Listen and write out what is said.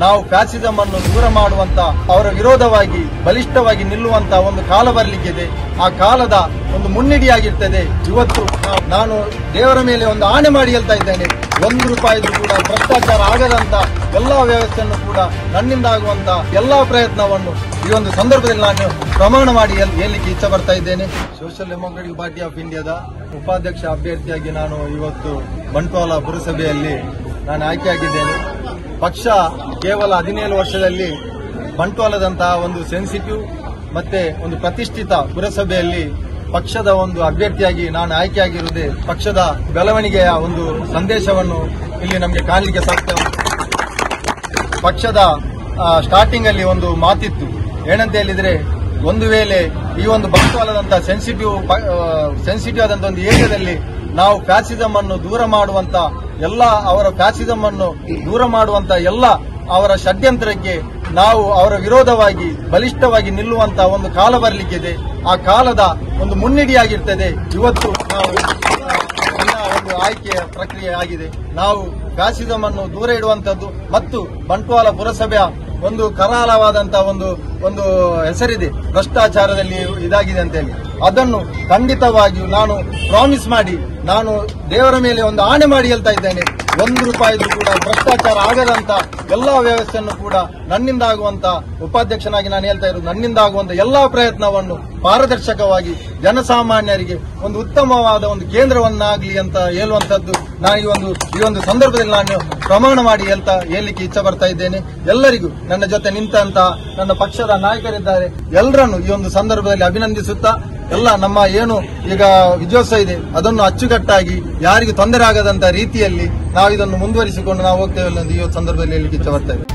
ನಾವು ಫ್ಯಾಸಿಸಂ ಅನ್ನು ದೂರ ಮಾಡುವಂತ ಅವರ ವಿರೋಧವಾಗಿ ಬಲಿಷ್ಠವಾಗಿ ನಿಲ್ಲುವಂತ ಒಂದು ಕಾಲ ಬರಲಿಕ್ಕಿದೆ ಆ ಕಾಲದ ಒಂದು ಮುನ್ನಿಡಿಯಾಗಿರ್ತದೆ ಇವತ್ತು ನಾವು- ನಾನು ದೇವರ ಮೇಲೆ ಒಂದು ಆಣೆ ಮಾಡಿ ಹೇಳ್ತಾ ಇದ್ದೇನೆ ಒಂದು ರೂಪಾಯಿದು ಕೂಡ ಭ್ರಷ್ಟಾಚಾರ ಆಗದಂತ ಎಲ್ಲಾ ವ್ಯವಸ್ಥೆಯನ್ನು ಕೂಡ ನನ್ನಿಂದ ಆಗುವಂತ ಎಲ್ಲಾ ಪ್ರಯತ್ನವನ್ನು ಈ ಒಂದು ಸಂದರ್ಭದಲ್ಲಿ ನಾನು ಪ್ರಮಾಣ ಮಾಡಿ ಹೇಳ್- ಹೇಳಲಿಕ್ಕೆ ಇಚ್ಛೆ ಪಡ್ತಾ ಇದ್ದೇನೆ ಸೋಷಿಯಲ್ ಡೆಮೋಕ್ರೆಟಿಕ್ ಪಾರ್ಟಿ ಆಫ್ ಇಂಡಿಯಾದ ಉಪಾಧ್ಯಕ್ಷ ಅಭ್ಯರ್ಥಿಯಾಗಿ ನಾನು ಇವತ್ತು ಬಂಟ್ವಾಳ ಪುರಸಭೆಯಲ್ಲಿ ನಾನು ಆಯ್ಕೆಯಾಗಿದ್ದೇನೆ ಪಕ್ಷ ಕೇವಲ ಹದಿನೇಳು ವರ್ಷದಲ್ಲಿ ಬಂಟ್ವಾಳದಂತಹ ಒಂದು ಸೆನ್ಸಿಟಿವ್ ಮತ್ತೆ ಒಂದು ಪ್ರತಿಷ್ಠಿತ ಪುರಸಭೆಯಲ್ಲಿ ಪಕ್ಷದ ಒಂದು ಅಭ್ಯರ್ಥಿಯಾಗಿ ನಾನು ಆಯ್ಕೆಯಾಗಿರುವುದೇ ಪಕ್ಷದ ಬೆಳವಣಿಗೆಯ ಒಂದು ಸಂದೇಶವನ್ನು ಇಲ್ಲಿ ನಮಗೆ ಕಾಣಲಿಕ್ಕೆ ಸಾಧ್ಯ ಉಂಟು. ಪಕ್ಷದ ಸ್ಟಾರ್ಟಿಂಗ್ ಅಲ್ಲಿ ಒಂದು ಮಾತಿತ್ತು ಏನಂತ ಹೇಳಿದ್ರೆ ಒಂದು ವೇಳೆ ಈ ಒಂದು ಬಂಟ್ವಾಳದಂತ ಸೆನ್ಸಿಟಿವ್ ಸೆನ್ಸಿಟಿವ್ ಆದಂತ ಒಂದು ಏರಿಯಾದಲ್ಲಿ ನಾವು ಫ್ಯಾಸಿಸಂ ಅನ್ನು ದೂರ ಮಾಡುವಂತ ಎಲ್ಲ ಅವರ ಫ್ಯಾಸಿಸಂ ಅನ್ನು ದೂರ ಮಾಡುವಂತ ಎಲ್ಲ ಅವರ ಷಡ್ಯಂತ್ರಕ್ಕೆ ನಾವು ಅವರ ವಿರೋಧವಾಗಿ ಬಲಿಷ್ಠವಾಗಿ ನಿಲ್ಲುವಂತ ಒಂದು ಕಾಲ ಬರಲಿಕ್ಕಿದೆ ಆ ಕಾಲದ ಒಂದು ಮುನ್ನಿಡಿಯಾಗಿರ್ತದೆ ಇವತ್ತು ನಾವು ನನ್ನ ಒಂದು ಆಯ್ಕೆಯ ಪ್ರಕ್ರಿಯೆ ಆಗಿದೆ ನಾವು ಫ್ಯಾಸಿಸಂ ಅನ್ನು ದೂರ ಇಡುವಂತದ್ದು ಮತ್ತು ಬಂಟ್ವಾಳ ಪುರಸಭೆಯ ಒಂದು ಕರಾಳವಾದಂತಹ ಒಂದು ಒಂದು ಹೆಸರಿದೆ ಭ್ರಷ್ಟಾಚಾರದಲ್ಲಿ ಇದಾಗಿದೆ ಅಂತ ಹೇಳಿ ಅದನ್ನು ಖಂಡಿತವಾಗಿಯೂ ನಾನು ಪ್ರಾಮಿಸ್ ಮಾಡಿ ನಾನು ದೇವರ ಮೇಲೆ ಒಂದು ಆಣೆ ಮಾಡಿ ಹೇಳ್ತಾ ಇದ್ದೇನೆ ಒಂದು ರೂಪಾಯಿದು ಕೂಡ ಭ್ರಷ್ಟಾಚಾರ ಆಗದಂತ ಎಲ್ಲಾ ವ್ಯವಸ್ಥೆಯನ್ನು ಕೂಡ ನನ್ನಿಂದ ಆಗುವಂತ ಉಪಾಧ್ಯಕ್ಷನಾಗಿ ನಾನು ಹೇಳ್ತಾ ಇರೋದು ನನ್ನಿಂದ ಆಗುವಂತ ಎಲ್ಲಾ ಪ್ರಯತ್ನವನ್ನು ಪಾರದರ್ಶಕವಾಗಿ ಜನಸಾಮಾನ್ಯರಿಗೆ ಒಂದು ಉತ್ತಮವಾದ ಒಂದು ಕೇಂದ್ರವನ್ನಾಗಲಿ ಅಂತ ಹೇಳುವಂತದ್ದು ನಾನು ಈ ಒಂದು ಈ ಒಂದು ಸಂದರ್ಭದಲ್ಲಿ ನಾನು ಪ್ರಮಾಣ ಮಾಡಿ ಹೇಳ್ತಾ ಹೇಳಲಿಕ್ಕೆ ಇಚ್ಛೆ ಪಡ್ತಾ ಇದ್ದೇನೆ ಎಲ್ಲರಿಗೂ ನನ್ನ ಜೊತೆ ನಿಂತಹ ನನ್ನ ಪಕ್ಷದ ನಾಯಕರಿದ್ದಾರೆ ಎಲ್ಲರನ್ನು ಈ ಒಂದು ಸಂದರ್ಭದಲ್ಲಿ ಅಭಿನಂದಿಸುತ್ತಾ ಎಲ್ಲ ನಮ್ಮ ಏನು ಈಗ ವಿಜಯೋತ್ಸವ ಇದೆ ಅದನ್ನು ಅಚ್ಚುಕಟ್ಟಾಗಿ ಯಾರಿಗೂ ತೊಂದರೆ ಆಗದಂತ ರೀತಿಯಲ್ಲಿ ನಾವು ಇದನ್ನು ಮುಂದುವರಿಸಿಕೊಂಡು ನಾವು ಹೋಗ್ತೇವೆ ಅನ್ನೋದು ಈ ಒಂದು ಸಂದರ್ಭದಲ್ಲಿ ಹೇಳಲಿಕ್ಕೆ ಇಚ್ಛೆ ಪಡ್ತಾ ಇದ್ದೇನೆ